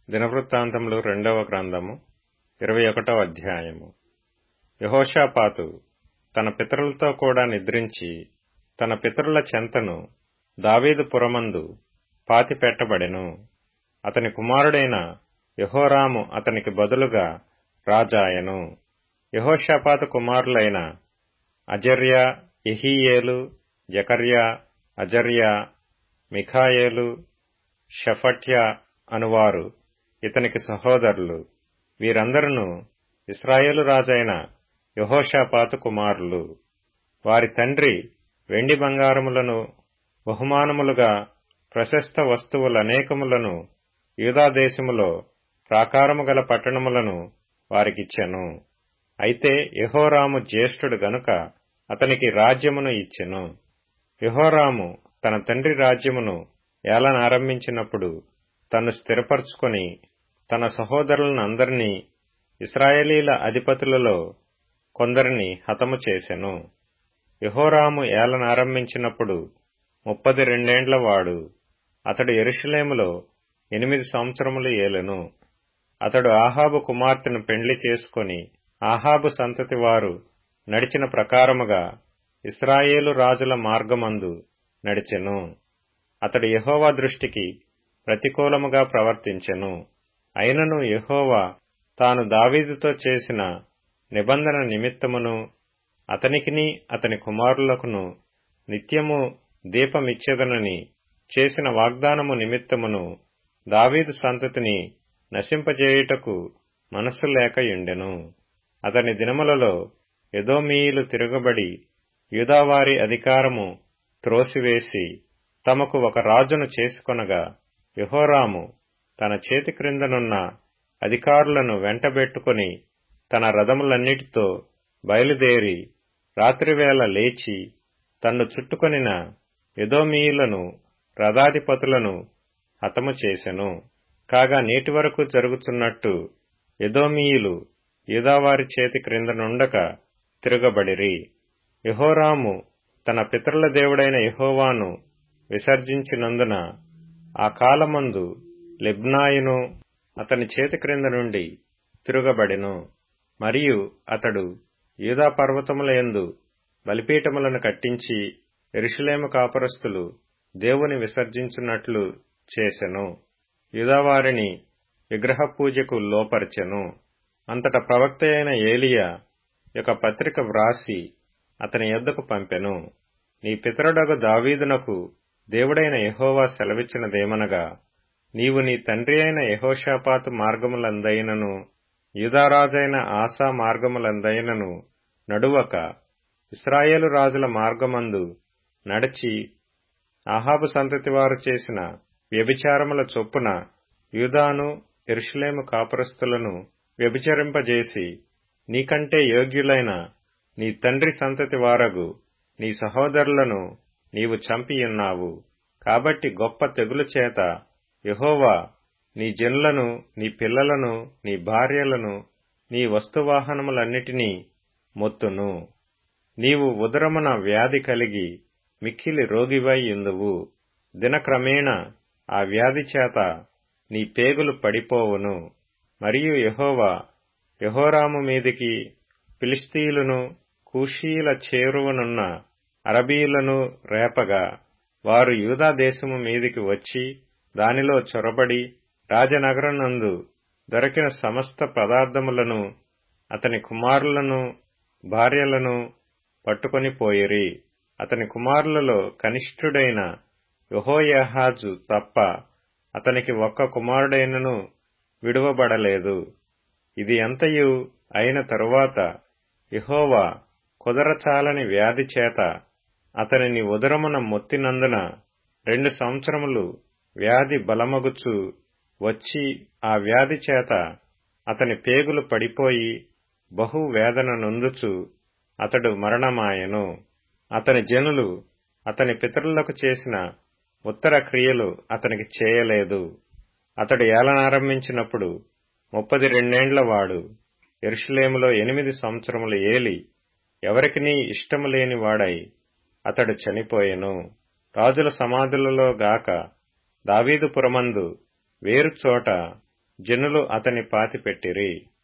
దినవృత్తాంతములు రెండవ గ్రంథము ఇరవై ఒకటవ అధ్యాయము యహోషాపాతు తన పితరులతో కూడా నిద్రించి తన పితరుల చెంతను దావీదు పురమందు పాతిపెట్టబడెను అతని కుమారుడైన యహోరాము అతనికి బదులుగా రాజాయను యహోషాపాతు కుమారులైన అజర్యా ఎహీయేలు జకర్యా అజర్యా మిఖాయేలు షఫట్యా అనువారు ఇతనికి సహోదరులు వీరందరూ ఇస్రాయేలు రాజైన యహోషాపాతు కుమారులు వారి తండ్రి వెండి బంగారములను బహుమానములుగా ప్రశస్త వస్తువులనేకములను యూదాదేశములో ప్రాకారము గల పట్టణములను వారికిచ్చెను అయితే యహోరాము జ్యేష్ఠుడు గనుక అతనికి రాజ్యమును ఇచ్చెను యహోరాము తన తండ్రి రాజ్యమును ఏలనారంభించినప్పుడు తన్ను స్థిరపరచుకొని తన సహోదరులను అందరినీ ఇస్రాయేలీల అధిపతులలో కొందరిని హతము చేసెను యహోరాము ఏలనారంభించినప్పుడు ముప్పది రెండేండ్ల వాడు అతడు ఎరుషలేములో ఎనిమిది సంవత్సరములు ఏలెను అతడు ఆహాబు కుమార్తెను పెండ్లి చేసుకొని ఆహాబు సంతతి వారు నడిచిన ప్రకారముగా ఇస్రాయేలు రాజుల మార్గమందు నడిచెను అతడు యహోవా దృష్టికి ప్రతికూలముగా ప్రవర్తించెను అయినను యహోవా తాను దావీదుతో చేసిన నిబంధన నిమిత్తమును అతనికిని అతని కుమారులకును నిత్యము దీపమిచ్చేదనని చేసిన వాగ్దానము నిమిత్తమును దావీదు సంతతిని నశింపజేయుటకు మనస్సు లేకయుండెను అతని దినములలో ఎదోమీయులు తిరగబడి యూదావారి అధికారము త్రోసివేసి తమకు ఒక రాజును చేసుకొనగా యహోరాము తన చేతి క్రిందనున్న అధికారులను వెంటబెట్టుకుని తన రథములన్నిటితో బయలుదేరి రాత్రివేళ లేచి తన్ను చుట్టుకొనిన ఎదోమీయులను రథాధిపతులను హతము చేసెను కాగా నేటి వరకు జరుగుతున్నట్టు ఎదోమీయులు యూదావారి చేతి క్రిందనుండక తిరగబడిరి యహోరాము తన పితరుల దేవుడైన యహోవాను విసర్జించినందున ఆ కాలమందు లెబ్నాయును అతని చేతి క్రింద నుండి తిరుగబడెను మరియు అతడు యూదా పర్వతముల యందు బలిపీఠములను కట్టించి ఎరుషులేము కాపురస్తులు దేవుని విసర్జించున్నట్లు చేసెను యూదావారిని విగ్రహ పూజకు లోపరిచెను అంతట ప్రవక్త అయిన ఏలియా యొక్క పత్రిక వ్రాసి అతని యొద్దకు పంపెను నీ పితరుడగు దావీదునకు దేవుడైన యహోవా సెలవిచ్చినదేమనగా నీవు నీ తండ్రి అయిన యహోషాపాతు మార్గములందైనను యూదారాజైన ఆశా మార్గములందైనను నడువక ఇస్రాయేలు రాజుల మార్గమందు నడిచి ఆహాబు సంతతి వారు చేసిన వ్యభిచారముల చొప్పున యూదాను ఎరుషులేము కాపురస్తులను వ్యభిచరింపజేసి నీకంటే యోగ్యులైన నీ తండ్రి సంతతి వారగు నీ సహోదరులను నీవు చంపియున్నావు కాబట్టి గొప్ప తెగులు చేత యహోవా నీ జనులను నీ పిల్లలను నీ భార్యలను నీ వస్తువాహనములన్నిటినీ మొత్తును నీవు ఉదరమున వ్యాధి కలిగి మిక్కిలి రోగివై ఇందువు దినక్రమేణ ఆ వ్యాధి చేత నీ పేగులు పడిపోవును మరియు యహోవా యహోరాము మీదికి ఫిలిస్తీయులను కూషీల చేరువనున్న అరబీయులను రేపగా వారు యూదా దేశము మీదికి వచ్చి దానిలో చొరబడి రాజనగరనందు దొరికిన సమస్త పదార్థములను అతని కుమారులను భార్యలను పట్టుకొని పోయిరి అతని కుమారులలో కనిష్ఠుడైన యహోయాహాజు తప్ప అతనికి ఒక్క కుమారుడైనను విడువబడలేదు ఇది ఎంతయు అయిన తరువాత యహోవా కుదరచాలని వ్యాధి చేత అతనిని ఉదరమున మొత్తినందున రెండు సంవత్సరములు వ్యాధి బలమగుచు వచ్చి ఆ వ్యాధి చేత అతని పేగులు పడిపోయి బహు వేదన నొందుచు అతడు మరణమాయెను అతని జనులు అతని పితరులకు చేసిన ఉత్తర క్రియలు అతనికి చేయలేదు అతడు ఏలనారంభించినప్పుడు ముప్పది రెండేండ్ల వాడు ఎరుషులేములో ఎనిమిది సంవత్సరములు ఏలి ఎవరికినీ ఇష్టము లేని వాడై అతడు చనిపోయెను రాజుల సమాధులలో గాక దావీదు పురమందు వేరు చోట జనులు అతని పాతిపెట్టిరి